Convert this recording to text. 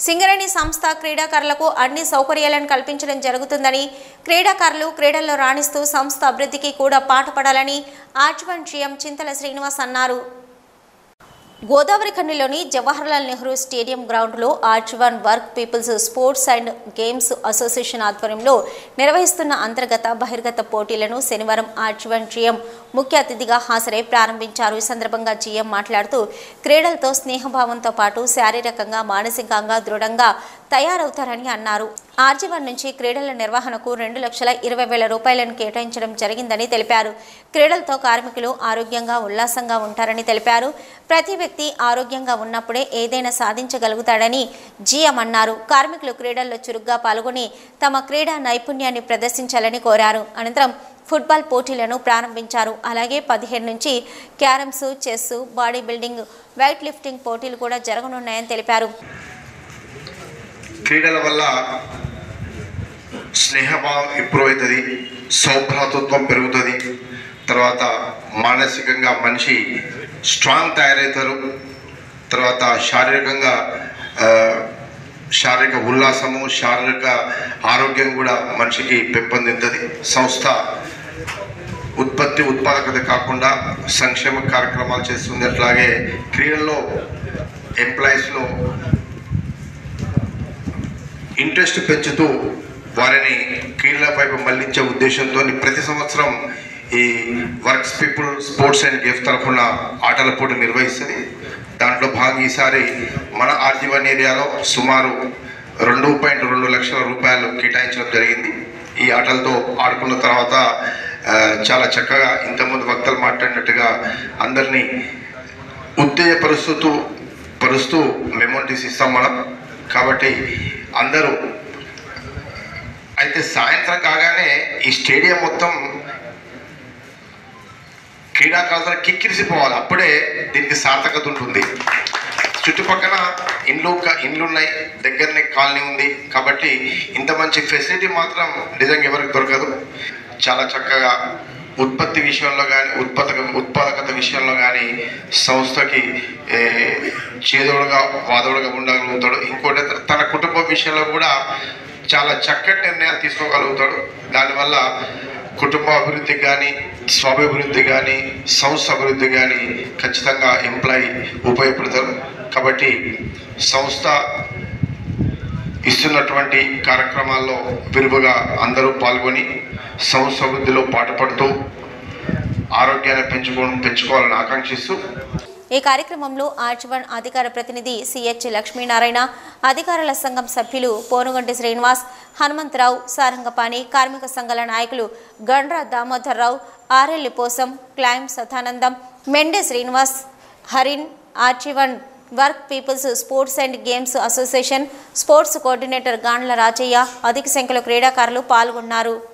సింగరేణి సంస్థ క్రీడాకారులకు అన్ని సౌకర్యాలను కల్పించడం జరుగుతుందని క్రీడాకారులు క్రీడల్లో రాణిస్తూ సంస్థ అభివృద్ధికి కూడా పాటుపడాలని ఆర్జీవన్ జీఎం చింతల శ్రీనివాస్ అన్నారు గోదావరి ఖండిలోని జవహర్లాల్ నెహ్రూ స్టేడియం గ్రౌండ్లో R G one work peoples sports and games association ఆధ్వర్యంలో నిర్వహిస్తున్న అంతర్గత బహిర్గత పోటీలను శనివారం ఆర్చివన్ జీఎం ముఖ్య అతిథిగా హాజరై ప్రారంభించారు ఈ సందర్భంగా జీఎం మాట్లాడుతూ క్రీడలతో స్నేహభావంతో పాటు శారీరకంగా మానసికంగా దృఢంగా తయారవుతారని అన్నారు ఆర్జీవన్ నుంచి క్రీడల నిర్వహణకు రెండు లక్షల ఇరవై వేల రూపాయలను కేటాయించడం జరిగిందని తెలిపారు క్రీడలతో కార్మికులు ఆరోగ్యంగా ఉల్లాసంగా ఉంటారని తెలిపారు ప్రతి వ్యక్తి ఆరోగ్యంగా ఉన్నప్పుడే ఏదైనా సాధించగలుగుతాడని జీఎం అన్నారు కార్మికులు క్రీడల్లో చురుగ్గా పాల్గొని తమ క్రీడా నైపుణ్యాన్ని ప్రదర్శించాలని కోరారు అనంతరం ఫుట్బాల్ పోటీలను ప్రారంభించారు అలాగే పదిహేను నుంచి carroms chess body building weight lifting పోటీలు కూడా జరగనున్నాయని తెలిపారు క్రీడల వల్ల స్నేహభావం ఇంప్రూవ్ అవుతుంది సౌభ్రాతృత్వం పెరుగుతుంది తర్వాత మానసికంగా మనిషి స్ట్రాంగ్ తయారవుతారు తర్వాత శారీరకంగా ఆ, శారీరక ఉల్లాసము శారీరక ఆరోగ్యం కూడా మనిషికి పెంపొందింది సంస్థ ఉత్పత్తి ఉత్పాదకత కాకుండా సంక్షేమ కార్యక్రమాలు చేస్తుంది అట్లాగే క్రీడల్లో ఎంప్లాయీస్లో ఇంట్రెస్ట్ పెంచుతూ వారిని క్రీడల వైపు మళ్లించే ఉద్దేశంతో ప్రతి సంవత్సరం ఈ works people sports and games తరఫున ఆటల పోటీ నిర్వహిస్తుంది దాంట్లో భాగంగా ఈసారి మన ఆర్జీవన్ ఏరియాలో సుమారు రెండు పాయింట్ రెండు లక్షల రూపాయలు కేటాయించడం జరిగింది ఈ ఆటలతో ఆడుకున్న తర్వాత ఆ, చాలా చక్కగా ఇంతకుముందు వక్తలు మాట్లాడినట్టుగా అందరినీ ఉత్తేజపరుస్తూ పరుస్తూ మెమోరీస్ ఇస్తాం మనం కాబట్టి అందరూ అయితే సాయంత్రం కాగానే ఈ స్టేడియం మొత్తం క్రీడాకారులతో కిక్కిరిసిపోవాలి అప్పుడే దీనికి సార్థకత ఉంటుంది చుట్టుపక్కల ఇండ్లు ఇండ్లు ఉన్నాయి దగ్గరనే కాలనీ ఉంది కాబట్టి ఇంత మంచి ఫెసిలిటీ మాత్రం నిజంగా ఎవరికి దొరకదు చాలా చక్కగా ఉత్పత్తి విషయంలో కానీ ఉత్పాదక ఉత్పాదకత విషయంలో కానీ సంస్థకి ఏ, చేదోడుగా వాదోడుగా ఉండగలుగుతాడు ఇంకోటి తన కుటుంబ విషయంలో కూడా చాలా చక్కటి నిర్ణయాలు తీసుకోగలుగుతాడు దానివల్ల కుటుంబ అభివృద్ధికి కానీ స్వాభివృద్ధి కానీ సంస్థ అభివృద్ధి కానీ ఖచ్చితంగా ఎంప్లాయీ ఉపయోగపడతారు కాబట్టి సంస్థ ఇస్తున్నటువంటి కార్యక్రమాల్లో విరివిగా అందరూ పాల్గొని సంస్థ అభివృద్ధిలో పాటుపడుతూ ఆరోగ్యాన్ని పెంచుకో పెంచుకోవాలని ఆకాంక్షిస్తూ ఈ కార్యక్రమంలో ఆర్చివన్ అధికార ప్రతినిధి సిహెచ్ లక్ష్మీనారాయణ అధికారుల సంఘం సభ్యులు పోనుగంటి శ్రీనివాస్ హనుమంతరావు సారంగపాణి కార్మిక సంఘాల నాయకులు గండ్ర దామోదర్రావు ఆర్ఎల్లి పోసం క్లైమ్ సతానందం మెండే శ్రీనివాస్ హరిన్ ఆర్చివన్ work peoples sports and games association sports coordinator Gandla Rajaiah అధిక సంఖ్యలో క్రీడాకారులు పాల్గొన్నారు